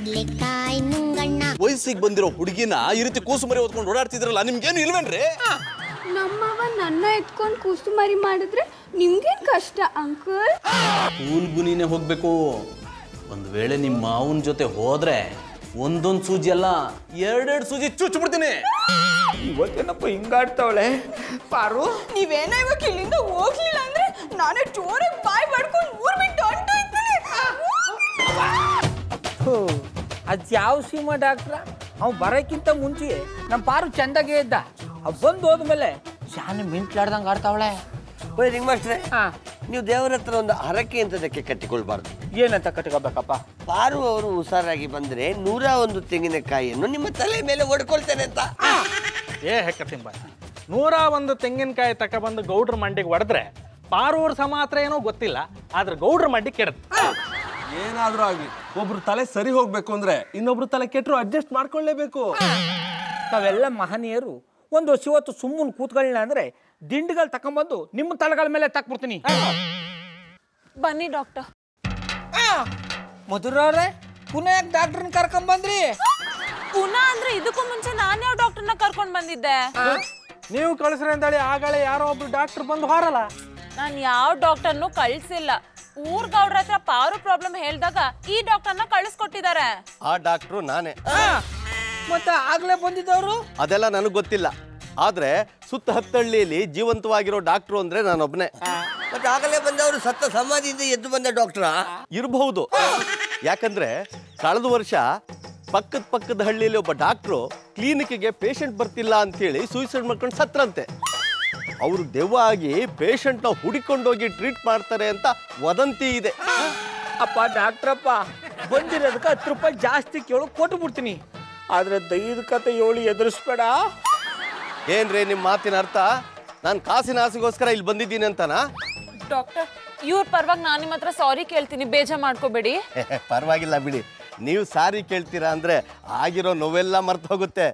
ಕಡ್ಲೆಕಾಯಿ ನುಂಗಣ್ಣ ವಯಸ್ಸಿಗೆ ಬಂದಿರೋ ಹುಡುಗಿನ ಈ ರೀತಿ ಕೂಸು ಮರಿ ಹೊತ್ಕೊಂಡು ಓಡಾಡ್ತಿದ್ರಲ್ಲ ನಿಮ್ಗೇನು ಇಲ್ವೇನ್ರಿ ನಮ್ಮವ ನನ್ನ ಎತ್ಕೊಂಡು ಕೂಸುಮಾರಿ ಮಾಡಿದ್ರೆ ನಿಮ್ಗೇನ್ ಕಷ್ಟ ಅಂಕಲ್ ಸ್ಕೂಲ್ಗೂ ನೀನೇ ಹೋಗ್ಬೇಕು ಒಂದ್ ವೇಳೆ ನಿಮ್ಮ ಮಾವನ ಜೊತೆ ಹೋದ್ರೆ ಒಂದೊಂದ್ ಸೂಜಿ ಅಲ್ಲ ಎರಡೆರಡು ಸೂಜಿ ಚುಚ್ಬಿಡ್ತೀನಿ ಇವತ್ತೇನಪ್ಪ ಹಿಂಗಾಡ್ತಾವಳೆ ಪಾರು ನೀವೇನೋ ಇವಾಗ ಇಲ್ಲಿಂದ ಹೋಗ್ಲಿಲ್ಲ ಅಂದ್ರೆ ನಾನೇ ಜೋರಾಗಿ ಬಾಯ್ ಮಾಡ್ಕೊಂಡು ಊರ್ ಬಿಟ್ಟು ಹೊಂಟೋಯ್ತೀನಿ ಅದು ಯಾವ ಸೀಮಾ ಡಾಕ್ಟ್ರ ಅವ್ ಬರೋಕ್ಕಿಂತ ಮುಂಚೆ ನಮ್ಮ ಪಾರು ಚಂದಾಗೆ ಇದ್ದ ಅವ್ ಬಂದು ಹೋದ್ಮೇಲೆ ಶಾನೆ ಮಿಂಟ್ಲಾಡ್ದಂಗೆ ಆಡ್ತಾವಳೆ ಓಯ್ ರಿಂಗ್ ಮಾಸ್ಟ್ರೆ ಹಾ ನೀವು ದೇವರ ಹತ್ರ ಒಂದು ಹರಕೆ ಅಂತದಕ್ಕೆ ಕಟ್ಟಿಕೊಳ್ಬಾರ್ದು ಏನಂತ ಕಟ್ಕೋಬೇಕಪ್ಪ ಪಾರು ಅವರು ಹುಷಾರಾಗಿ ಬಂದ್ರೆ ನೂರ ಒಂದು ತೆಂಗಿನಕಾಯಿಯನ್ನು ನಿಮ್ಮ ತಲೆ ಮೇಲೆ ಒಡ್ಕೊಳ್ತೇನೆ ಅಂತ ಏ ಹೆಕ್ಕ ತಿಂಬ ನೂರ ಒಂದು ತೆಂಗಿನಕಾಯಿ ತಗೊಬಂದು ಗೌಡ್ರ ಮಂಡಿಗೆ ಹೊಡೆದ್ರೆ ಪಾರೂರ್ ಸಮಾತ್ರ ಏನೋ ಗೊತ್ತಿಲ್ಲ ಆದ್ರೆ ಗೌಡ್ರ ಮಂಡಿ ಕೆಡುತ್ತೆ ಏನಾದ್ರೂ ಆಗ್ಲಿ ಒಬ್ರು ತಲೆ ಸರಿ ಹೋಗ್ಬೇಕು ಅಂದ್ರೆ ಇನ್ನೊಬ್ರು ತಲೆ ಕೆಟ್ಟರು ಅಡ್ಜಸ್ಟ್ ಮಾಡ್ಕೊಳ್ಳೇಬೇಕು ತಾವೆಲ್ಲ ಮಹನೀಯರು ಒಂದು ಹೊತ್ತು ಸುಮ್ಮನೆ ಕೂತ್ಕೊಳ್ಳಿಲ್ಲ ಅಂದ್ರೆ ದಿಂಡುಗಳು ತಕೊಂಬಂದು ನಿಮ್ಮ ತಲೆಗಳ ಮೇಲೆ ತಕ್ಬಿಡ್ತೀನಿ ಬನ್ನಿ ಡಾಕ್ಟರ್ ಮಧುರವ್ರೆ ಪುನಃ ಯಾಕೆ ಡಾಕ್ಟ್ರನ್ನ ಕರ್ಕೊಂಬಂದ್ರಿ ಪುನಃ ಅಂದ್ರೆ ಇದಕ್ಕೂ ಮುಂಚೆ ನಾನು ಯಾವ ಡಾಕ್ಟರ್ನ ಕರ್ಕೊಂಡ್ ಬಂದಿದ್ದೆ ನೀವು ಕಳಿಸ್ರಿ ಅಂತೇಳಿ ಆಗಳೇ ಯಾರೋ ಒಬ್ರು ಡಾಕ್ಟರ್ ಬಂದು ಹಾರಲ್ಲ ನಾನು ಯಾವ ಡಾಕ್ಟರ್ನು ಕಳ್ಸಿಲ್ಲ ಊರ್ ಗೌಡ್ರ ಹತ್ರ ಪಾರು ಪ್ರಾಬ್ಲಮ್ ಹೇಳ್ದಾಗ ಈ ಡಾಕ್ಟರ್ನ ಕಳಿಸ್ಕೊಟ್ಟಿದ್ದಾರೆ ಆ ಡಾಕ್ಟ್ರು ನಾನೇ ಮತ್ತೆ ಆಗ್ಲೇ ಬಂದಿದ್ದವರು ಅದೆಲ್ಲ ನನಗೆ ಗೊತ್ತಿಲ್ಲ ಆದ್ರೆ ಸುತ್ತ ಹತ್ತಳ್ಳಿಯಲ್ಲಿ ಜೀವಂತವಾಗಿರೋ ಡಾಕ್ಟ್ರು ಅಂದ್ರೆ ನಾನೊಬ್ನೇ ಮತ್ತೆ ಆಗಲೇ ಬಂದವರು ಸತ್ತ ಸಮಾಧಿಯಿಂದ ಎದ್ದು ಬಂದ ಡಾಕ್ಟ್ರಾ ಇರಬಹುದು ಯಾಕಂದ್ರೆ ಕಳೆದ ವರ್ಷ ಪಕ್ಕದ ಪಕ್ಕದ ಹಳ್ಳಿಯಲ್ಲಿ ಒಬ್ಬ ಡಾಕ್ಟ್ರು ಕ್ಲಿನಿಕ್ಗೆ ಪೇಷಂಟ್ ಬರ್ತಿಲ್ಲ ಅಂತೇಳಿ ಸೂಸೈಡ್ ಮಾಡ್ಕೊಂಡು ಸತ್ರಂತೆ ಅವರು ದೆವ್ವ ಆಗಿ ಪೇಷಂಟ್ನ ಹುಡಿಕೊಂಡೋಗಿ ಟ್ರೀಟ್ ಮಾಡ್ತಾರೆ ಅಂತ ವದಂತಿ ಇದೆ ಅಪ್ಪ ಡಾಕ್ಟ್ರಪ್ಪ ಬಂದಿರೋದಕ್ಕೆ ಹತ್ತು ರೂಪಾಯಿ ಜಾಸ್ತಿ ಕೇಳು ಕೊಟ್ಟು ಬಿಡ್ತೀನಿ ಆದ್ರೆ ದೈದ ಕತೆ ಏಳು ಎದುರಿಸ್ಬೇಡ ಏನ್ರಿ ನಿಮ್ಮ ಮಾತಿನ ಅರ್ಥ ನಾನು ಕಾಸಿನ ಆಸೆಗೋಸ್ಕರ ಇಲ್ಲಿ ಬಂದಿದ್ದೀನಿ ಅಂತನಾ ಡಾಕ್ಟರ್ ಇವ್ರ ಪರವಾಗಿ ನಾನು ನಿಮ್ಮ ಹತ್ರ ಸಾರಿ ಕೇಳ್ತೀನಿ ಬೇಜ ಮಾಡ್ಕೋಬೇಡಿ ಪರವಾಗಿಲ್ಲ ಬಿಡಿ ನೀವು ಸಾರಿ ಕೇಳ್ತೀರಾ ಅಂದ್ರೆ ಆಗಿರೋ ನೋವೆಲ್ಲ ಮರ್ತು ಹೋಗುತ್ತೆ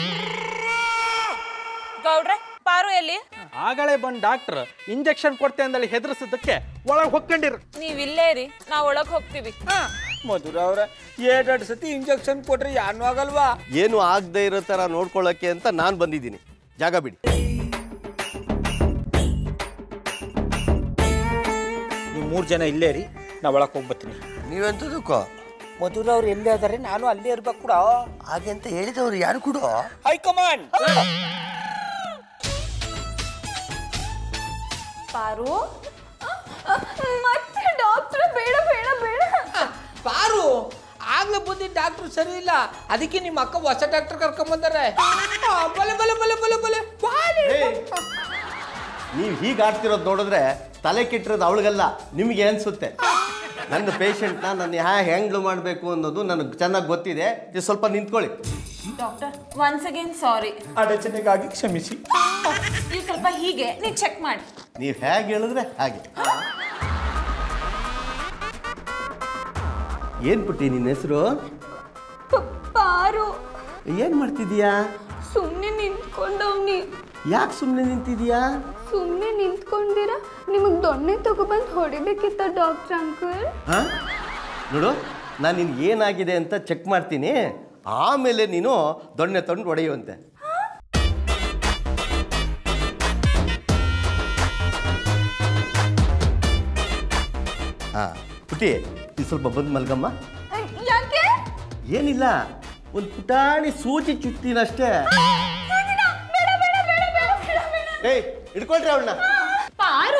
ಗೌಡ್ರೆ ಪಾರು ಎಲ್ಲಿ ಆಗಳೇ ಬಂದ್ ಡಾಕ್ಟರ್ ಇಂಜೆಕ್ಷನ್ ಕೊಡ್ತೆ ಅಂದೇಳಿ ಹೆದರ್ಸದಕ್ಕೆ ಒಳಗೆ ಹೊಕ್ಕೊಂಡಿರು ನೀವ್ ಇಲ್ಲೇ ರೀ ನಾವ್ ಒಳಗ್ ಹೋಗ್ತೀವಿ ಮಧುರ ಅವ್ರ ಎರಡೆರಡು ಸತಿ ಇಂಜೆಕ್ಷನ್ ಕೊಟ್ರೆ ಯಾನು ಆಗಲ್ವಾ ಏನು ಆಗದೆ ಇರೋ ತರ ನೋಡ್ಕೊಳ್ಳೋಕೆ ಅಂತ ನಾನು ಬಂದಿದ್ದೀನಿ ಜಾಗ ಬಿಡಿ ನೀವು ಮೂರು ಜನ ಇಲ್ಲೇ ರೀ ನಾ ಒಳಗೆ ಹೋಗ್ಬತ್ತೀನಿ ನೀವೆಂತದಕ್ಕೋ ಮಧುರ ಅವ್ರು ಎಲ್ಲೇ ಅದಾರೆ ನಾನು ಅಲ್ಲೇ ಇರ್ಬೇಕು ಕೂಡ ಹಾಗೆ ಅಂತ ಹೇಳಿದವರು ಯಾರು ಕೂಡ ಹೈಕಮಾಂಡ್ ಪಾರು ಮತ್ತೆ ಡಾಕ್ಟರ್ ಬೇಡ ಬೇಡ ಬೇಡ ಪಾರು ಆಗ್ಲೇ ಬಂದಿದ್ದ ಡಾಕ್ಟ್ರು ಸರಿ ಇಲ್ಲ ಅದಕ್ಕೆ ನಿಮ್ಮ ಅಕ್ಕ ಹೊಸ ಡಾಕ್ಟರ್ ಕರ್ಕೊಂಬಂದಾರೆ ಆ, ಬಲೆ ಬಲೆ ಬಲೆ ಬಲೆ ಬಲೆ ಬಾಲಿ. ನೀವು ಹೀಗೆ ಆಡ್ತಿರೋದು ನೋಡಿದ್ರೆ ತಲೆ ಕೆಟ್ಟಿರೋದು ಅವಳಿಗಲ್ಲ ನಿಮಗೆ ಅನ್ಸುತ್ತೆ ನನ್ನ ಪೇಷಂಟ್ನ ನಾನು ಹ್ಯಾ ಹ್ಯಾಂಡ್ಲ್ ಮಾಡಬೇಕು ಅನ್ನೋದು ನನಗೆ ಚೆನ್ನಾಗಿ ಗೊತ್ತಿದೆ ನೀವು ಸ್ವಲ್ಪ ನಿಂತ್ಕೊಳ್ಳಿ ಡಾಕ್ಟರ್ ಒನ್ಸ್ ಅಗೇನ್ ಸಾರಿ ಅಡಚಣೆಗಾಗಿ ಕ್ಷಮಿಸಿ ನೀವು ಸ್ವಲ್ಪ ಹೀಗೆ ನೀವು ಚೆಕ್ ಮಾಡಿ ನೀವು ಹೇಗೆ ಹೇಳಿದ್ರೆ ಹಾಗೆ ಏನು ಪುಟ್ಟಿ ನಿನ್ನ ಹೆಸರು ಪಾರು ಏನು ಮಾಡ್ತಿದೀಯಾ ಸುಮ್ಮನೆ ನಿಂತ್ಕೊಂಡವ್ನಿ ಯಾಕೆ ಸುಮ್ಮನೆ ನಿಂತಿದೀಯಾ ಸುಮ್ಮನೆ ನಿಂತ್ಕೊಂಡಿರ ನಿಮಗೆ ದೊಣ್ಣೆ ತಗೊಬಂದು ಹೊಡಿಬೇಕಿತ್ತ ಡಾಕ್ಟರ್ ಅಂಕಲ್ ಹಾ ನೋಡು ನಾನು ನಿನ್ಗೆ ಏನಾಗಿದೆ ಅಂತ ಚೆಕ್ ಮಾಡ್ತೀನಿ ಆಮೇಲೆ ನೀನು ದೊಣ್ಣೆ ತಂದು ಹೊಡೆಯುವಂತೆ ಹಾ ಪುಟಿ ಈ ಸ್ವಲ್ಪ ಬಂದು ಮಲ್ಗಮ್ಮ ಯಾಕೆ ಏನಿಲ್ಲ ಒಂದು ಪುಟಾಣಿ ಸೂಚಿ ಚುತ್ತೀನಷ್ಟೇ ಏಯ್ ಹಿಡ್ಕೊಳ್ರಿ ಅವಳನ್ನ ಪಾರು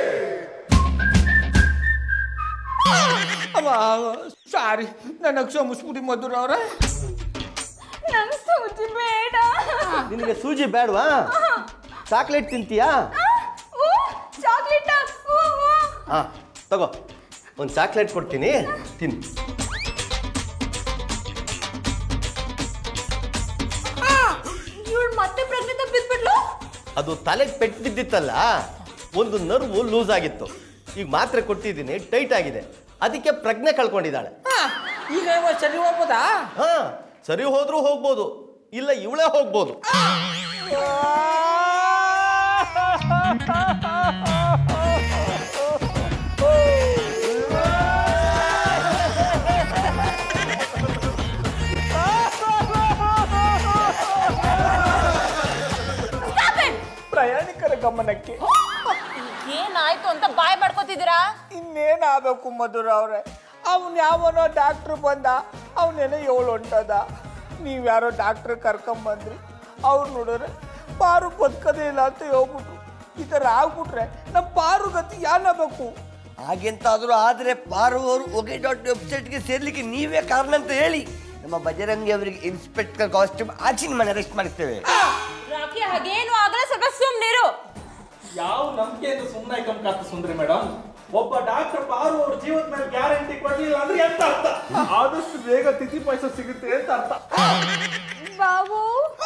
ಅವ ಸಾರಿ ನನ್ನ ಕ್ಷಮಿಸ್ಬಿಡಿ ಮಧುರ ಅವ್ರ ನಂಗೆ ಸೂಜಿ ಬೇಡ ನಿನಗೆ ಸೂಜಿ ಬೇಡವಾ ಚಾಕ್ಲೇಟ್ ತಿಂತೀಯಾ ಚಾಕ್ಲೇಟ್ ಹಾ ತಗೋ ಒಂದು ಚಾಕ್ಲೇಟ್ ಕೊಡ್ತೀನಿ ತಿನ್ನು ಇವಳು ಮತ್ತೆ ಪ್ರೆಗ್ನೆಂಟ್ ಬಿದ್ಬಿಟ್ಲು ಅದು ತಲೆಗೆ ಪೆಟ್ಟು ಬಿದ್ದಿತ್ತಲ್ಲ ಒಂದು ನರ್ವು ಲೂಸ್ ಆಗಿತ್ತು ಈಗ ಮಾತ್ರೆ ಕೊಟ್ಟಿದ್ದೀನಿ ಟೈಟ್ ಆಗಿದೆ ಅದಕ್ಕೆ ಪ್ರಜ್ಞೆ ಕಳ್ಕೊಂಡಿದ್ದಾಳೆ ಈಗ ಇವ ಸರಿ ಹೋಗ್ಬೋದಾ ಹಾ ಸರಿ ಹೋದ್ರೂ ಹೋಗ್ಬೋದು ಇಲ್ಲ ಇವಳೇ ಹೋಗ್ಬೋದು ಕರ್ಕೊಂಬನಕ್ಕೆ ಏನಾಯ್ತು ಅಂತ ಬಾಯ್ ಮಾಡ್ಕೋತಿದ್ದೀರಾ ಇನ್ನೇನಾಗಬೇಕು ಮಧುರ ಅವ್ರೆ ಅವನ್ ಯಾವನೋ ಡಾಕ್ಟ್ರು ಬಂದ ಅವನೇನೋ ಏಳು ಹೊಂಟದ ನೀವ್ಯಾರೋ ಡಾಕ್ಟ್ರ್ ಕರ್ಕೊಂಬಂದ್ರಿ ಅವ್ರು ನೋಡಿದ್ರೆ ಪಾರು ಬದುಕದೇ ಇಲ್ಲ ಅಂತ ಹೇಳ್ಬಿಟ್ರು ಈ ಥರ ಆಗ್ಬಿಟ್ರೆ ನಮ್ಮ ಪಾರು ಗತಿ ಏನಾಗಬೇಕು ಹಾಗೆಂತಾದ್ರೂ ಆದ್ರೆ ಪಾರು ಅವರು ಒಗೆ ಡಾಟ್ ವೆಬ್ಸೈಟ್ಗೆ ಸೇರ್ಲಿಕ್ಕೆ ನೀವೇ ಕಾರಣ ಅಂತ ಹೇಳಿ ನಮ್ಮ ಬಜರಂಗಿ ಅವರಿಗೆ ಇನ್ಸ್ಪೆಕ್ಟರ್ ಕಾಸ್ಟ್ಯೂಮ್ ಆಚಿನ ಮನೆ ಅರೆಸ್ಟ್ ಮಾಡಿಸ್ತೇವೆ ರಾಕಿ ಹಾಗೇನು ಆಗಲ್ಲ ಸ್ವಲ್ಪ ಸುಮ್ನಿರು ಯಾವ ನಂಬಿಕೆಯಿಂದ ಸುಮ್ಮನೆ ಕಂಕಾತ ಸುಂದ್ರಿ ಮೇಡಮ್ ಒಬ್ಬ ಡಾಕ್ಟರ್ ಪಾರು ಅವ್ರ ಜೀವದ ಮೇಲೆ ಗ್ಯಾರಂಟಿ ಕೊಡ್ಲಿಲ್ಲ ಅಂದ್ರೆ ಎಂತ ಅರ್ಥ ಆದಷ್ಟು ಬೇಗ ತಿಥಿ ಪೈಸೆ ಸಿಗುತ್ತೆ ಅಂತ ಅರ್ಥ ಬಾವು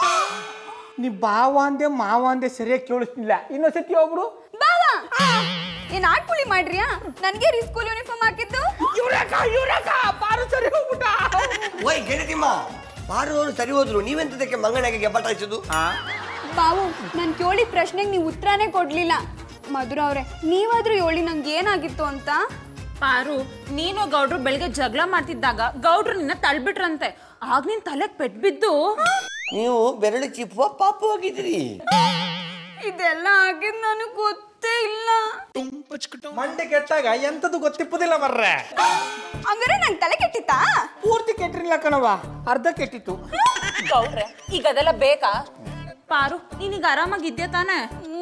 ನೀ ಬಾವ ಅಂದೆ ಮಾವ ಅಂದೆ ಸರಿಯಾಗಿ ಕೇಳಿಸ್ತಿಲ್ಲ ಇನ್ನೊಂದ್ಸತಿ ಒಬ್ರು ಬಾವ ಏನ್ ಆಟ್ಪುಳಿ ಮಾಡ್ರಿಯಾ ನನ್ಗೆ ರೀ ಸ್ಕೂಲ್ ಯೂನಿಫಾರ್ಮ್ ಹಾಕಿದ್ದು ಇವ್ರಕ್ಕ ಇವ್ರಕ್ಕ ಪಾರು ಸರಿ ಹೋಗ್ಬಿಟ್ಟ ಓಯ್ ಗೆಳತಿಮ್ಮ ಪಾರು ಅವರು ಸರಿ ಹೋದ್ರು ನೀವೆಂತದಕ್ಕೆ ಮಂಗನಿಗೆ ಗೆಬ್ಬಟಾಯಿಸೋದು ಬಾವು ನಾನು ಕೇಳಿದ ಪ್ರಶ್ನೆಗೆ ನೀವು ಉತ್ತರನೇ ಕೊಡ್ಲಿಲ್ಲ ಮಧುರ ಅವ್ರೆ ನೀವಾದ್ರೂ ಹೇಳಿ ನಂಗೆ ಏನಾಗಿತ್ತು ಅಂತ ಪಾರು ನೀನು ಗೌಡ್ರು ಬೆಳಿಗ್ಗೆ ಜಗಳ ಮಾಡ್ತಿದ್ದಾಗ ಗೌಡ್ರು ನಿನ್ನ ತಳ್ಬಿಟ್ರಂತೆ ಆಗ ನಿನ್ ತಲೆಗ್ ಪೆಟ್ ಬಿದ್ದು ನೀವು ಬೆರಳು ಚಿಪ್ಪುವ ಪಾಪು ಹೋಗಿದ್ರಿ ಇದೆಲ್ಲ ಆಗಿದ್ ನನಗೆ ಗೊತ್ತೇ ಇಲ್ಲ ಮಂಡೆ ಕೆಟ್ಟಾಗ ಎಂತದು ಗೊತ್ತಿಪ್ಪುದಿಲ್ಲ ಮರ್ರೆ ಹಂಗಾರೆ ನಂಗೆ ತಲೆ ಕೆಟ್ಟಿತ್ತಾ ಪೂರ್ತಿ ಕೆಟ್ಟಿರ್ಲಿಲ್ಲ ಕಣವ ಅರ್ಧ ಕೆಟ್ಟಿತ್ತು ಗೌಡ್ರೆ ಈಗ ಅದೆಲ್ಲ ಬೇಕಾ ಪಾರು ನೀನೀಗ ಆರಾಮಾಗಿದ್ಯಾ ತಾನೇ